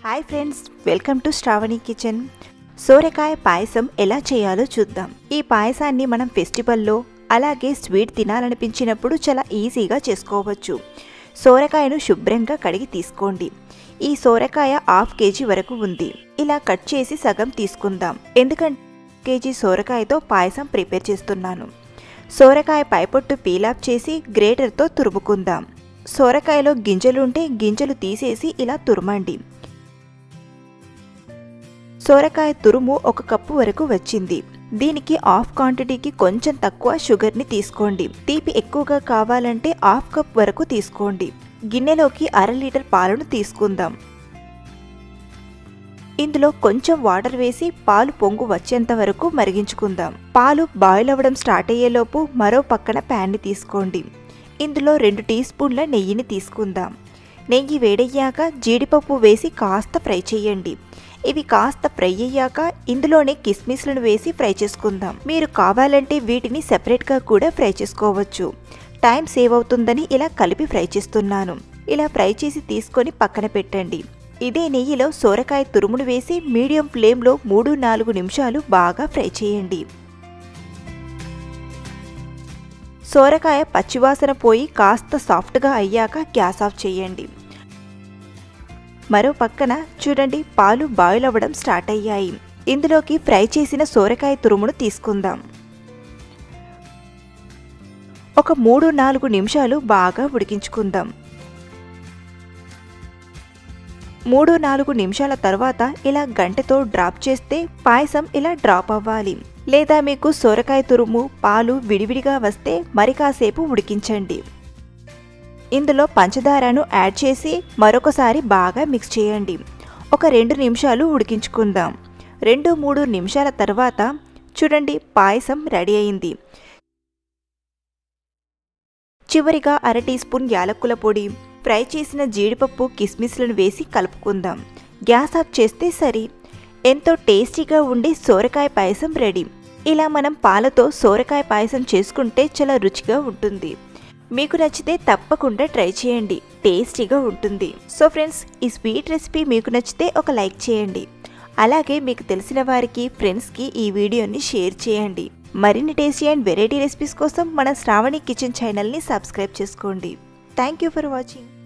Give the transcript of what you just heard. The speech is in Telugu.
hi friends welcome to Sravani kitchen సోరకాయ పాయసం ఎలా చేయాలో చూద్దాం ఈ పాయసాన్ని మనం ఫెస్టివల్లో అలాగే స్వీట్ తినాలనిపించినప్పుడు చాలా ఈజీగా చేసుకోవచ్చు సోరకాయను శుభ్రంగా కడిగి తీసుకోండి ఈ సోరకాయ హాఫ్ కేజీ వరకు ఉంది ఇలా కట్ చేసి సగం తీసుకుందాం ఎందుకంటే కేజీ సోరకాయతో పాయసం ప్రిపేర్ చేస్తున్నాను సోరకాయ పైపొట్టు పీలాప్ చేసి గ్రేటర్తో తురుముకుందాం సోరకాయలో గింజలుంటే గింజలు తీసేసి ఇలా తురమండి సోరకాయ తురుము ఒక కప్పు వరకు వచ్చింది దీనికి హాఫ్ క్వాంటిటీకి కొంచెం తక్కువ షుగర్ని తీసుకోండి తీపి ఎక్కువగా కావాలంటే హాఫ్ కప్ వరకు తీసుకోండి గిన్నెలోకి అర లీటర్ పాలను తీసుకుందాం ఇందులో కొంచెం వాటర్ వేసి పాలు పొంగు వచ్చేంత వరకు మరిగించుకుందాం పాలు బాయిల్ అవ్వడం స్టార్ట్ అయ్యేలోపు మరో పక్కన ప్యాన్ని తీసుకోండి ఇందులో రెండు టీ స్పూన్ల నెయ్యిని తీసుకుందాం నెయ్యి వేడయ్యాక జీడిపప్పు వేసి కాస్త ఫ్రై చేయండి ఇవి కాస్త ఫ్రై అయ్యాక ఇందులోనే కిస్మిస్లను వేసి ఫ్రై చేసుకుందాం మీరు కావాలంటే వీటిని సెపరేట్గా కూడా ఫ్రై చేసుకోవచ్చు టైం సేవ్ అవుతుందని ఇలా కలిపి ఫ్రై చేస్తున్నాను ఇలా ఫ్రై చేసి తీసుకొని పక్కన పెట్టండి ఇదే నెయ్యిలో సోరకాయ తురుమును వేసి మీడియం ఫ్లేమ్లో మూడు నాలుగు నిమిషాలు బాగా ఫ్రై చేయండి సోరకాయ పచ్చివాసన పోయి కాస్త సాఫ్ట్గా అయ్యాక గ్యాస్ ఆఫ్ చేయండి మరో పక్కన చూడండి పాలు బాయిల్ అవ్వడం స్టార్ట్ అయ్యాయి ఇందులోకి ఫ్రై చేసిన సోరకాయ తురుమును తీసుకుందాం ఒక మూడు నాలుగు నిమిషాలు బాగా ఉడికించుకుందాం మూడు నాలుగు నిమిషాల తర్వాత ఇలా గంటతో డ్రాప్ చేస్తే పాయసం ఇలా డ్రాప్ అవ్వాలి లేదా మీకు సొరకాయ తురుము పాలు విడివిడిగా వస్తే మరి కాసేపు ఉడికించండి ఇందులో పంచదారను యాడ్ చేసి మరొకసారి బాగా మిక్స్ చేయండి ఒక రెండు నిమిషాలు ఉడికించుకుందాం రెండు మూడు నిమిషాల తర్వాత చూడండి పాయసం రెడీ అయింది చివరిగా అర టీ స్పూన్ యాలక్కుల పొడి ఫ్రై చేసిన జీడిపప్పు కిస్మిస్లను వేసి కలుపుకుందాం గ్యాస్ ఆఫ్ చేస్తే సరి ఎంతో టేస్టీగా ఉండి సోరకాయ పాయసం రెడీ ఇలా మనం పాలతో సోరకాయ పాయసం చేసుకుంటే చాలా రుచిగా ఉంటుంది మీకు నచ్చితే తప్పకుండా ట్రై చేయండి టేస్టీగా ఉంటుంది సో ఫ్రెండ్స్ ఈ స్వీట్ రెసిపీ మీకు నచ్చితే ఒక లైక్ చేయండి అలాగే మీకు తెలిసిన వారికి ఫ్రెండ్స్కి ఈ వీడియోని షేర్ చేయండి మరిన్ని టేస్టీ అండ్ వెరైటీ రెసిపీస్ కోసం మన శ్రావణి కిచెన్ ఛానల్ని సబ్స్క్రైబ్ చేసుకోండి థ్యాంక్ యూ ఫర్ వాచింగ్